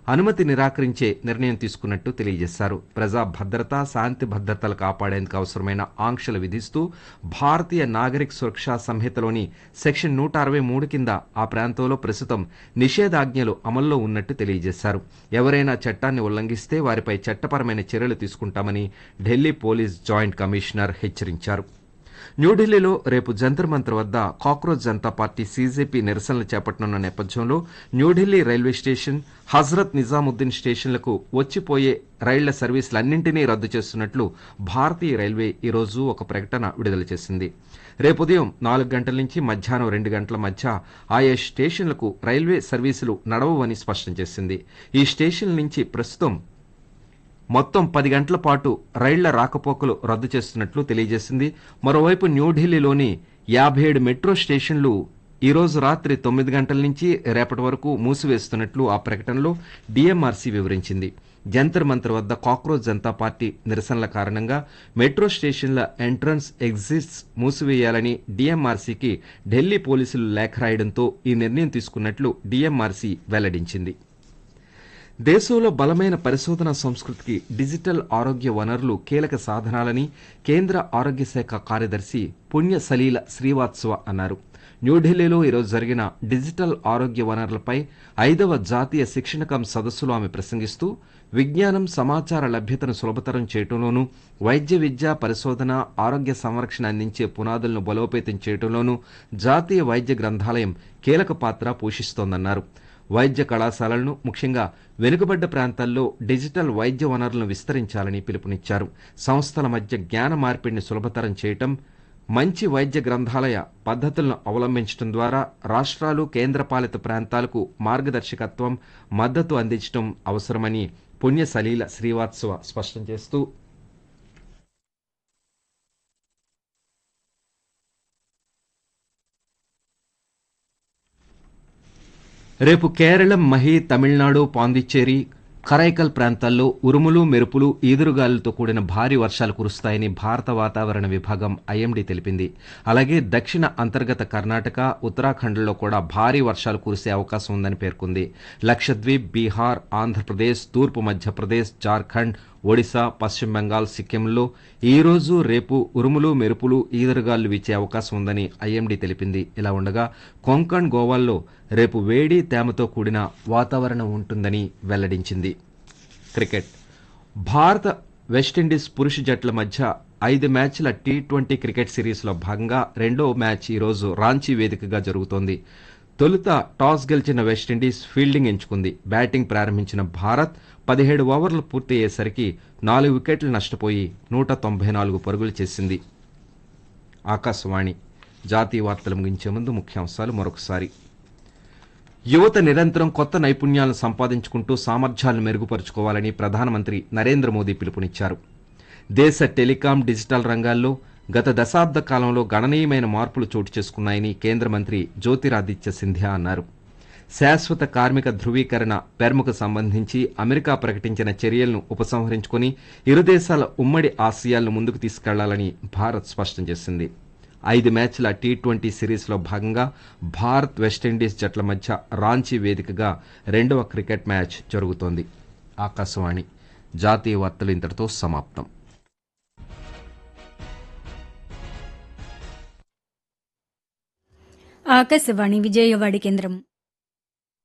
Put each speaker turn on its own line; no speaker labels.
అనుమతి నిరాకరించే నిర్ణయం తీసుకున్నట్టు తెలియజేశారు ప్రజా భద్రత శాంతి భద్రతలు కాపాడేందుకు అవసరమైన ఆంక్షలు విధిస్తూ భారతీయ నాగరిక సురక్షా సంహితలోని సెక్షన్ నూట అరవై మూడు కింద ఆ ప్రాంతంలో ప్రస్తుతం నిషేధాజ్ఞలు అమల్లో ఉన్నట్టు తెలియజేశారు ఎవరైనా చట్టాన్ని ఉల్లంఘిస్తే వారిపై చట్టపరమైన చర్యలు తీసుకుంటామని ఢిల్లీ పోలీస్ జాయింట్ కమిషనర్ హెచ్చరించారు న్యూఢిల్లీలో రేపు జంతర్ మంతర్ వద్ద కాక్రోచ్ జనతా పార్టీ సీజేపీ నిరసనలు చేపట్టనున్న నేపథ్యంలో న్యూఢిల్లీ రైల్వే స్టేషన్ హజ్రత్ నిజాముద్దీన్ స్టేషన్లకు వచ్చిపోయే రైళ్ల సర్వీసులన్నింటినీ రద్దు చేస్తున్నట్లు భారతీయ రైల్వే ఈరోజు ఒక ప్రకటన విడుదల చేసింది రేపు ఉదయం నాలుగు గంటల నుంచి మధ్యాహ్నం రెండు గంటల మధ్య ఆయా స్టేషన్లకు రైల్వే సర్వీసులు నడవవని స్పష్టం చేసింది ఈ స్టేషన్ల నుంచి ప్రస్తుతం మొత్తం పది గంటల పాటు రైళ్ల రాకపోకలు రద్దు చేస్తున్నట్లు తెలియజేసింది మరోవైపు న్యూఢిల్లీలోని యాభై ఏడు మెట్రో స్టేషన్లు ఈ రోజు రాత్రి తొమ్మిది గంటల నుంచి రేపటి వరకు మూసివేస్తున్నట్లు ఆ ప్రకటనలో డిఎంఆర్సీ వివరించింది జంతర్ మంతర్ వద్ద కాక్రోచ్ జనతా పార్టీ నిరసనల కారణంగా మెట్రో స్టేషన్ల ఎంట్రన్స్ ఎగ్జిట్స్ మూసివేయాలని డిఎంఆర్సీకి ఢిల్లీ పోలీసులు లేఖ రాయడంతో ఈ నిర్ణయం తీసుకున్నట్లు డిఎంఆర్సీ వెల్లడించింది దేశంలో బలమైన పరిశోధన సంస్కృతికి డిజిటల్ ఆరోగ్య వనరులు కీలక సాధనాలని కేంద్ర ఆరోగ్య శాఖ కార్యదర్శి పుణ్య సలీల శ్రీవాత్సవ అన్నారు న్యూఢిల్లీలో ఈరోజు జరిగిన డిజిటల్ ఆరోగ్య వనరులపై ఐదవ జాతీయ శిక్షణ కం సదస్సులో ఆమె ప్రసంగిస్తూ విజ్ఞానం సమాచార లభ్యతను సులభతరం చేయడంలోనూ వైద్య విద్య పరిశోధన ఆరోగ్య సంరక్షణ అందించే పునాదులను బలోపేతం చేయడంలోనూ జాతీయ వైద్య గ్రంథాలయం కీలక పాత్ర పోషిస్తోందన్నారు వైద్య కళాశాలలను ముఖ్యంగా వెనుకబడ్డ ప్రాంతాల్లో డిజిటల్ వైద్య వనరులను విస్తరించాలని పిలుపునిచ్చారు సంస్థల మధ్య జ్ఞాన మార్పిడిని సులభతరం చేయటం మంచి వైద్య గ్రంథాలయ పద్ధతులను అవలంబించడం ద్వారా రాష్ట్రాలు కేంద్రపాలిత ప్రాంతాలకు మార్గదర్శకత్వం మద్దతు అందించడం అవసరమని పుణ్య సలీల శ్రీవాత్సవ స్పష్టం చేస్తూ రేపు కేరళం మహి తమిళనాడు పాండిచ్చేరి కరైకల్ ప్రాంతాల్లో ఉరుములు మెరుపులు ఈదురుగాలులతో కూడిన భారీ వర్షాలు కురుస్తాయని భారత వాతావరణ విభాగం ఐఎండీ తెలిపింది అలాగే దక్షిణ అంతర్గత కర్ణాటక ఉత్తరాఖండ్లో కూడా భారీ వర్షాలు కురిసే అవకాశం ఉందని పేర్కొంది లక్షద్వీప్ బీహార్ ఆంధ్రప్రదేశ్ తూర్పు మధ్యప్రదేశ్ జార్ఖండ్ ఒడిశా పశ్చిమ బెంగాల్ సిక్కింలో ఈ రోజు రేపు ఉరుములు మెరుపులు ఈదురుగాలు వీచే అవకాశం ఉందని ఐఎండీ తెలిపింది ఇలా ఉండగా కొంకణ్ గోవాల్లో రేపు వేడి తేమతో కూడిన వాతావరణం ఉంటుందని వెల్లడించింది క్రికెట్ భారత వెస్టిండీస్ పురుష జట్ల మధ్య ఐదు మ్యాచ్ల టీ ట్వంటీ క్రికెట్ సిరీస్లో భాగంగా రెండో మ్యాచ్ ఈరోజు రాంచీ వేదికగా జరుగుతోంది తొలుత టాస్ గెలిచిన వెస్టిండీస్ ఫీల్డింగ్ ఎంచుకుంది బ్యాటింగ్ ప్రారంభించిన భారత్ పదిహేడు ఓవర్లు పూర్తి అయ్యేసరికి నాలుగు వికెట్లు నష్టపోయి నూట తొంభై నాలుగు పరుగులు చేసింది ఆకాశవాణి జాతీయ వార్తలు ముగించే ముందు ముఖ్యాంశాలు మరొకసారి యువత నిరంతరం కొత్త నైపుణ్యాలను సంపాదించుకుంటూ సామర్థ్యాలను మెరుగుపరుచుకోవాలని ప్రధానమంత్రి నరేంద్ర మోదీ పిలుపునిచ్చారు దేశ టెలికాం డిజిటల్ రంగాల్లో గత దశాబ్ద కాలంలో గణనీయమైన మార్పులు చోటు చేసుకున్నాయని కేంద్ర మంత్రి జ్యోతిరాదిత్య సింధియా అన్నారు శాశ్వత కార్మిక ధృవీకరణ పెర్ముకు సంబంధించి అమెరికా ప్రకటించిన చర్యలను ఉపసంహరించుకుని ఇరు దేశాల ఉమ్మడి ఆశయాలను ముందుకు తీసుకెళ్లాలని భారత్ స్పష్టం చేసింది ఐదు మ్యాచ్ల టీ ట్వంటీ సిరీస్లో భాగంగా భారత్ వెస్టిండీస్ జట్ల మధ్య రాంచీ వేదికగా రెండవ క్రికెట్ మ్యాచ్ జరుగుతోంది ఆకాశవాణి జాతీయ వార్తలు ఇంతటితో సమాప్తం
ఆకాశవాణి విజయవాడి కేంద్రం